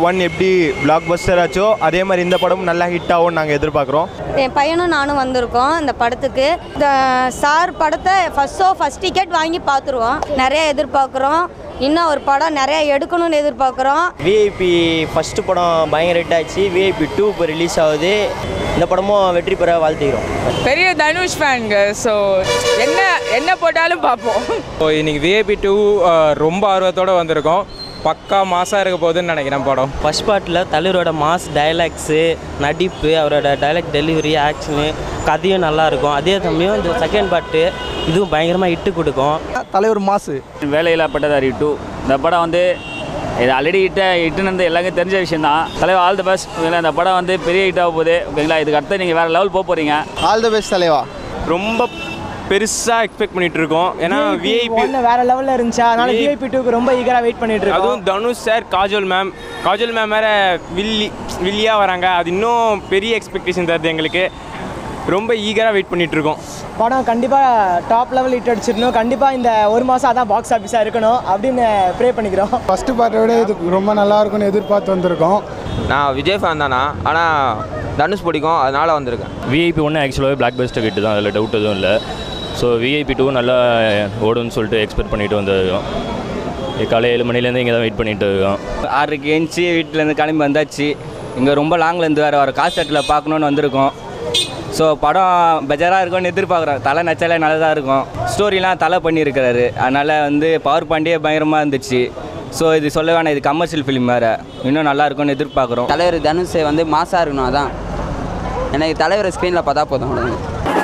One எப்படி black Bastar ஆச்சோ அதே மாதிரி இந்த படமும் நல்லா ஹிட் ஆகும்னு நாங்கள் எதிர்பார்க்குறோம் என் பையனும் நானும் வந்திருக்கோம் இந்த படத்துக்கு இந்த சார் படத்தை ஃபஸ்ட் ஷோ ஃபஸ்ட் டிக்கெட் வாங்கி பார்த்துருவோம் நிறைய எதிர்பார்க்குறோம் இன்னும் ஒரு படம் நிறைய எடுக்கணும்னு எதிர்பார்க்குறோம் விஐபி ஃபஸ்ட்டு படம் பயங்கர ஹிட் ஆச்சு விஐபி டூ இப்போ ரிலீஸ் ஆகுது இந்த படமும் வெற்றி பெற வாழ்த்துக்கிறோம் பெரிய தனுஷ் ஃபேனுங்க ஸோ என்ன என்ன போட்டாலும் பார்ப்போம் ஸோ இன்னைக்கு விஐபி டூ ரொம்ப ஆர்வத்தோடு வந்திருக்கோம் பக்கா மாசாக இருக்க போகுதுன்னு நினைக்கிறேன் படம் ஃபஸ்ட் பார்ட்டில் தலைவரோட மாஸ் டைலாக்ஸு நடிப்பு அவரோட டைலாக் டெலிவரி ஆக்ஷனு கதையும் நல்லா இருக்கும் அதே சமயம் இந்த செகண்ட் பார்ட்டு இதுவும் பயங்கரமாக இட்டு கொடுக்கும் தலைவர் மாசு வேலையில்லா பட்டதாரி டூ இந்த படம் வந்து இது ஆல்ரெடி ஹிட்ட ஹிட்டுன்னு எல்லாருக்கும் தெரிஞ்ச விஷயம் தான் தலைவர் ஆல் தி பெஸ்ட் ஓகேங்களா இந்த படம் வந்து பெரிய ஹிட் ஆக போகுது ஓகேங்களா இதுக்கு அடுத்து நீங்கள் வேறு லெவல் போக போகிறீங்க ஆல் தி பெஸ்ட் தலைவா ரொம்ப பெருசாக எக்ஸ்பெக்ட் பண்ணிட்டு இருக்கோம் ஏன்னா விஐபி ஒன்று வேற லெவலில் இருந்துச்சு அதனால விஐபி டூக்கு ரொம்ப ஈகராக வெயிட் பண்ணிட்டு இருக்கோம் அதுவும் Dhanush sir Kajol ma'am Kajol ma'am வேற வில்லி வில்லியாக வராங்க அது இன்னும் பெரிய எக்ஸ்பெக்டேஷன் தருது எங்களுக்கு ரொம்ப ஈகராக வெயிட் பண்ணிட்டு இருக்கோம் படம் கண்டிப்பாக டாப் லெவல் ஹிட் அடிச்சிடணும் கண்டிப்பாக இந்த ஒரு மாதம் அதான் பாக்ஸ் ஆஃபீஸாக இருக்கணும் அப்படின்னு ப்ரே பண்ணிக்கிறோம் ஃபர்ஸ்ட் பார்ட்டை விட இது ரொம்ப நல்லா இருக்கும்னு எதிர்பார்த்து வந்திருக்கோம் நான் விஜய் ஃபேன் தானா ஆனால் தனுஷ் பிடிக்கும் அதனால வந்திருக்கேன் விஐபி ஒன்று ஆக்சுவலாகவே பிளாக் பெஸ்ட்டை கிட்ட தான் அதில் டவுட் எதுவும் இல்லை ஸோ விஐபி டூ நல்லா ஓடும்னு சொல்லிட்டு எக்ஸ்பெக்ட் பண்ணிட்டு வந்திருக்கோம் காலை ஏழு மணிலேருந்து இங்கே தான் வெயிட் பண்ணிட்டு இருக்கோம் ஆறரைக்கு எழுந்துச்சி வீட்டிலேருந்து கிளம்பி வந்தாச்சு இங்கே ரொம்ப லாங்லேருந்து வேறு வர காசட்டில் பார்க்கணுன்னு வந்திருக்கோம் ஸோ படம் பெஜராக இருக்கும்னு எதிர்பார்க்குறோம் தலை நச்சாலே நல்லதாக இருக்கும் ஸ்டோரிலாம் தலை பண்ணியிருக்கிறாரு அதனால் வந்து பவர் பாண்டியே பயங்கரமாக இருந்துச்சு ஸோ இது சொல்ல வேணாம் இது கமர்ஷியல் ஃபிலிம் வேறு இன்னும் நல்லா இருக்கும்னு எதிர்பார்க்குறோம் தலைவர் தனுஷ் வந்து மாசாக இருக்கணும் அதான் எனக்கு தலைவரை ஸ்க்ரீனில் பார்த்தா போதும் அவ்வளவுதான்.